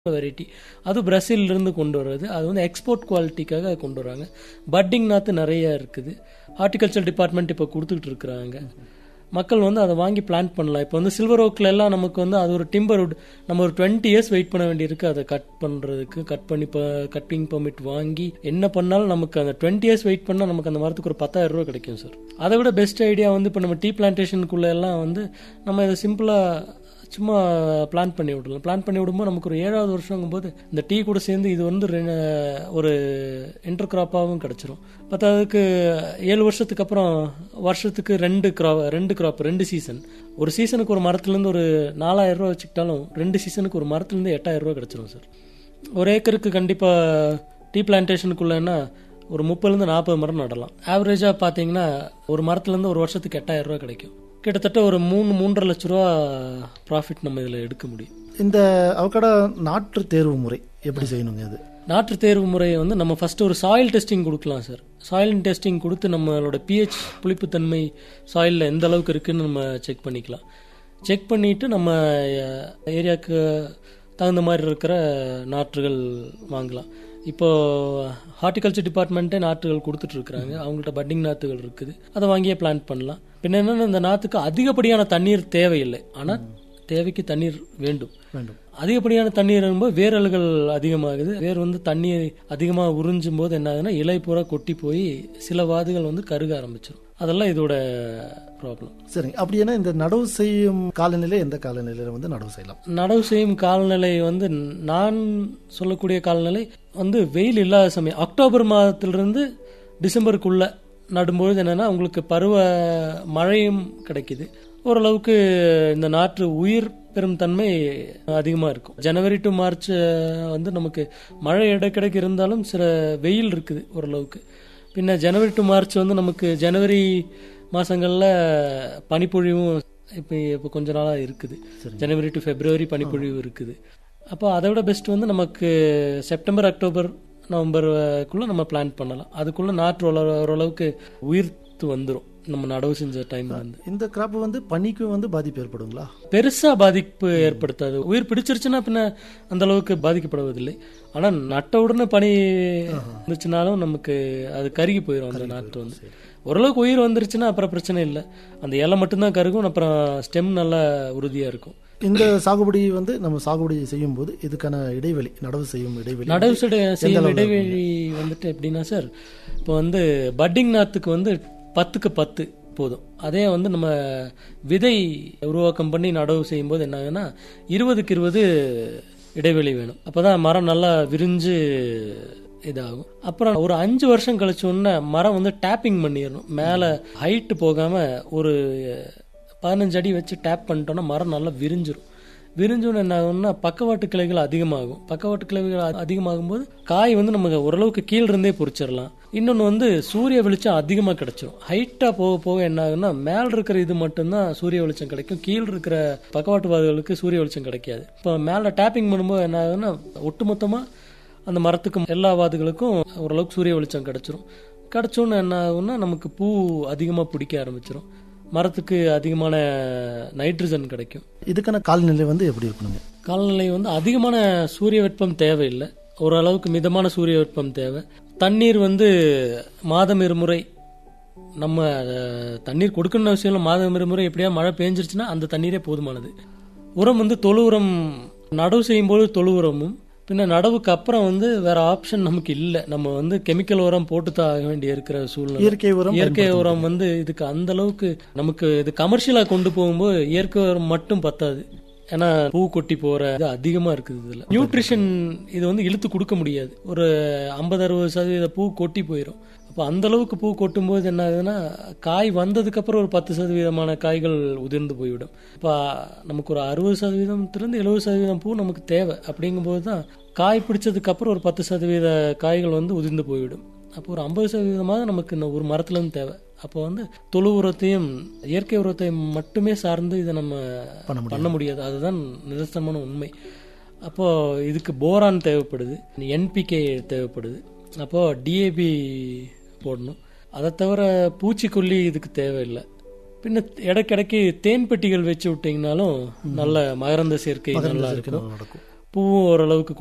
variety அது பிரசிலிருந்து கொண்டு வர்றது அது வந்து எக்ஸ்போர்ட் குவாலிட்டிக்காக கொண்டு வராங்க பட்டிங் நாற்று நிறைய இருக்குது ஹார்டிகல்ச்சர் டிபார்ட்மெண்ட் இப்போ கொடுத்துக்கிட்டு இருக்கிறாங்க மக்கள் வந்து அதை வாங்கி பிளான்ட் பண்ணலாம் இப்போ வந்து சில்வர் ஓக்கில் எல்லாம் நமக்கு வந்து அது ஒரு டிம்பர் வுட் நம்ம ஒரு டுவெண்ட்டி இயர்ஸ் வெயிட் பண்ண வேண்டியிருக்கு அதை கட் பண்ணுறதுக்கு கட் பண்ணி கட்டிங் பெர்மிட் வாங்கி என்ன பண்ணாலும் நமக்கு அந்த டுவெண்ட்டி இயர்ஸ் வெயிட் பண்ணால் நமக்கு அந்த மரத்துக்கு ஒரு பத்தாயிரம் ரூபா கிடைக்கும் சார் அதை விட பெஸ்ட் ஐடியா வந்து இப்போ நம்ம டீ பிளான்டேஷனுக்குள்ள எல்லாம் வந்து நம்ம இதை சிம்பிளாக சும்மா பிளான் பண்ணி விடலாம் பிளான் பண்ணி விடும்போது நமக்கு ஒரு ஏழாவது வருஷங்கும்போது இந்த டீ கூட சேர்ந்து இது வந்து ரெ- ஒரு இன்டர் கிராப்பாகவும் கிடச்சிரும் பத்தாவதுக்கு ஏழு வருஷத்துக்கு அப்புறம் வருஷத்துக்கு ரெண்டு கிராப் ரெண்டு கிராப் ரெண்டு சீசன் ஒரு சீசனுக்கு ஒரு மரத்துலேருந்து ஒரு நாலாயிரம் ரூபா வச்சுக்கிட்டாலும் ரெண்டு சீசனுக்கு ஒரு மரத்துலேருந்து எட்டாயிரம் ரூபா கிடச்சிரும் சார் ஒரு ஏக்கருக்கு கண்டிப்பாக டீ பிளான்டேஷனுக்குள்ளேன்னா ஒரு முப்பதுலேருந்து நாற்பது மரம் நடலாம் ஆவரேஜாக பார்த்தீங்கன்னா ஒரு மரத்துலேருந்து ஒரு வருஷத்துக்கு எட்டாயிரம் ரூபா கிடைக்கும் கிட்டத்தட்ட ஒரு மூணு மூன்றரை லட்ச ரூபா ப்ராஃபிட் நம்ம இதில் எடுக்க முடியும் இந்த அவக்கடா நாற்று தேர்வு முறை எப்படி செய்யணுங்க அது நாற்று தேர்வு முறையை வந்து நம்ம ஃபர்ஸ்ட் ஒரு சாயில் டெஸ்டிங் கொடுக்கலாம் சார் சாயில் டெஸ்டிங் கொடுத்து நம்மளோட பிஹெச் புளிப்புத்தன்மை சாயிலில் எந்த அளவுக்கு இருக்குன்னு நம்ம செக் பண்ணிக்கலாம் செக் பண்ணிட்டு நம்ம ஏரியாவுக்கு தகுந்த மாதிரி இருக்கிற நாற்றுகள் வாங்கலாம் இப்போ ஹார்டிகல்ச்சர் டிபார்ட்மெண்ட்டே நாற்றுகள் கொடுத்துட்டு இருக்காங்க அவங்கள்ட்ட பட்டிங் நாற்றுகள் இருக்குது அதை வாங்கியே பிளான்ட் பண்ணலாம் பின்ன என்னன்னா இந்த நாற்றுக்கு அதிகப்படியான தண்ணீர் தேவையில்லை ஆனால் தேவைக்கு தண்ணீர் வேண்டும் வேண்டும் அதிகப்படியான தண்ணீர் வரும்போது வேரல்கள் அதிகமாகுது வேர் வந்து தண்ணீர் அதிகமாக உறிஞ்சும் போது என்ன ஆகுதுன்னா இலை பூரா கொட்டி போய் சில வாதுகள் வந்து கருக ஆரம்பிச்சிடும் அதெல்லாம் இதோட ப்ராப்ளம் சரிங்க அப்படின்னா இந்த நடவு செய்யும் காலநிலை எந்த காலநிலையில வந்து நடவு செய்யலாம் நடவு செய்யும் காலநிலை வந்து நான் சொல்லக்கூடிய காலநிலை வந்து வெயில் இல்லாத சமயம் அக்டோபர் மாதத்திலிருந்து டிசம்பருக்குள்ள நடும்பொழுது என்னன்னா உங்களுக்கு பருவ மழையும் கிடைக்குது ஓரளவுக்கு இந்த நாற்று உயிர் பெறும் தன்மை அதிகமாக இருக்கும் ஜனவரி டு மார்ச் வந்து நமக்கு மழை இடைக்கிடைக்கு இருந்தாலும் சில வெயில் இருக்குது ஓரளவுக்கு பின்ன ஜனவரி டு மார்ச் வந்து நமக்கு ஜனவரி மாதங்களில் பனிப்பொழிவும் இப்போ இப்போ கொஞ்ச நாளாக இருக்குது ஜனவரி டு ஃபெப்ரவரி பனிப்பொழிவு இருக்குது அப்போ அதை விட பெஸ்ட் வந்து நமக்கு செப்டம்பர் அக்டோபர் நவம்பருக்குள்ளே நம்ம பிளான் பண்ணலாம் அதுக்குள்ளே நாற்று ஓர- ஓரளவுக்கு உயிர்த்து வந்துடும் நம்ம நடவு செஞ்ச டைம் வந்து இந்த கிராப் வந்து பனிக்கும் வந்து பாதிப்பு ஏற்படுங்களா பெருசா பாதிப்பு ஏற்படுத்தாது உயிர் பிடிச்சிருச்சுன்னா பின்ன அந்த அளவுக்கு பாதிக்கப்படுவதில்லை ஆனா நட்ட உடனே பனி இருந்துச்சுனாலும் நமக்கு அது கருகி போயிடும் அந்த நாற்று வந்து ஓரளவுக்கு உயிர் வந்துருச்சுன்னா அப்புறம் பிரச்சனை இல்லை அந்த இலை மட்டும்தான் கருகும் அப்புறம் ஸ்டெம் நல்லா உறுதியா இருக்கும் இந்த சாகுபடி வந்து நம்ம சாகுபடி செய்யும் போது இதுக்கான இடைவெளி நடவு செய்யும் இடைவெளி நடவு செடி- செய்யும் இடைவெளி வந்துட்டு எப்படின்னா சார் இப்போ வந்து பட்டிங் நாத்துக்கு வந்து பத்துக்கு பத்து போதும் அதே வந்து நம்ம விதை உருவாக்கம் பண்ணி நடவு செய்யும்போது என்ன ஆகுதுன்னா இருபதுக்கு இருபது இடைவெளி வேணும் அப்பதான் மரம் நல்லா விரிஞ்சு இதாகும் அப்புறம் ஒரு அஞ்சு வருஷம் கழிச்ச உடனே மரம் வந்து டேப்பிங் பண்ணிடணும் மேலே ஹைட்டு போகாம ஒரு பதினஞ்சு அடி வச்சு டேப் பண்ணிட்டோம்னா மரம் நல்லா விரிஞ்சிரும் விரிஞ்சோன்னு என்ன ஆகும்னா பக்கவாட்டு கிளைகள் அதிகமாகும் பக்கவாட்டு கிளைகள் அ- அதிகமாகும் போது காய் வந்து நமக்கு ஓரளவுக்கு கீழ இருந்தே பொறிச்சிடலாம் இன்னொன்று வந்து சூரிய வெளிச்சம் அதிகமாக கிடைச்சிரும் ஹைட்டாக போக போக என்ன ஆகும்னா மேல் இருக்கிற இது மட்டும்தான் சூரிய வெளிச்சம் கிடைக்கும் கீழ் இருக்கிற பக்கவாட்டு வாதுகளுக்கு சூரிய வெளிச்சம் கிடைக்காது இப்போ மேலே டேப்பிங் பண்ணும்போது என்ன ஆகுதுன்னா ஒட்டுமொத்தமாக அந்த மரத்துக்கு எல்லா வாதுகளுக்கும் ஓரளவுக்கு சூரிய வெளிச்சம் கிடைச்சிரும் கிடைச்சோன்னு என்ன ஆகும்னா நமக்கு பூ அதிகமாக பிடிக்க ஆரம்பிச்சிரும் மரத்துக்கு அதிகமான நைட்ரஜன் கிடைக்கும் இதுக்கான காலநிலை வந்து எப்படி இருக்கணுங்க காலநிலை வந்து அதிகமான சூரிய வெப்பம் தேவையில்லை ஓரளவுக்கு மிதமான சூரிய வெப்பம் தேவை தண்ணீர் வந்து மாதம் இருமுறை நம்ம அஹ், தண்ணீர் கொடுக்கணும்னு அவசியம் இல்லை மாதம் இருமுறை எப்படியா மழை பெஞ்சிருச்சுன்னா அந்த தண்ணீரே போதுமானது உரம் வந்து தொழு உரம் நடவு செய்யும்போது தொழு உரமும் பின்ன நடவுக்கு அப்புறம் வந்து வேற ஆப்ஷன் நமக்கு இல்லை நம்ம வந்து கெமிக்கல் உரம் போட்டு தான் ஆக வேண்டிய இருக்கிற சூழ்நிலை இயற்கை உரம் இயற்கை உரம் வந்து இதுக்கு அந்த அளவுக்கு நமக்கு இது கமர்ஷியலா கொண்டு போகும்போது இயற்கை உரம் மட்டும் பத்தாது ஏன்னா பூ கொட்டி போற இது அதிகமா இருக்குது இதுல நியூட்ரிஷன் இது வந்து இழுத்து கொடுக்க முடியாது ஒரு ஐம்பது அறுபது சதவீத பூ கொட்டி போயிடும் அப்போ அந்த அளவுக்கு பூ கொட்டும் போது என்ன ஆகுதுன்னா காய் வந்ததுக்கு அப்புறம் ஒரு பத்து சதவீதமான காய்கள் உதிர்ந்து போய்விடும் இப்போ நமக்கு ஒரு அறுபது சதவீதத்திலிருந்து எழுபது சதவீதம் பூ நமக்கு தேவை அப்படிங்கும்போது தான் காய் பிடிச்சதுக்கு அப்புறம் ஒரு பத்து சதவீத காய்கள் வந்து உதிர்ந்து போய்விடும் அப்போ ஒரு ஐம்பது சதவீதமாக நமக்கு இன்னும் ஒரு மரத்துலேருந்து தேவை அப்போ வந்து தொழு உரத்தையும் இயற்கை உரத்தையும் மட்டுமே சார்ந்து இதை நம்ம பண்ண முடியாது அதுதான் நிதர்சனமான உண்மை அப்போ இதுக்கு போரான் தேவைப்படுது என்பிகே தேவைப்படுது அப்போ டிஏபி போடணும் அதை தவிர பூச்சிக்கொல்லி இதுக்கு தேவையில்லை பின்ன இடைக்கிடைக்கு தேன் பெட்டிகள் வச்சு விட்டீங்கனாலும் நல்ல மகரந்த சேர்க்கை நல்லா இருக்கும் நடக்கும் பூவும் ஓரளவுக்கு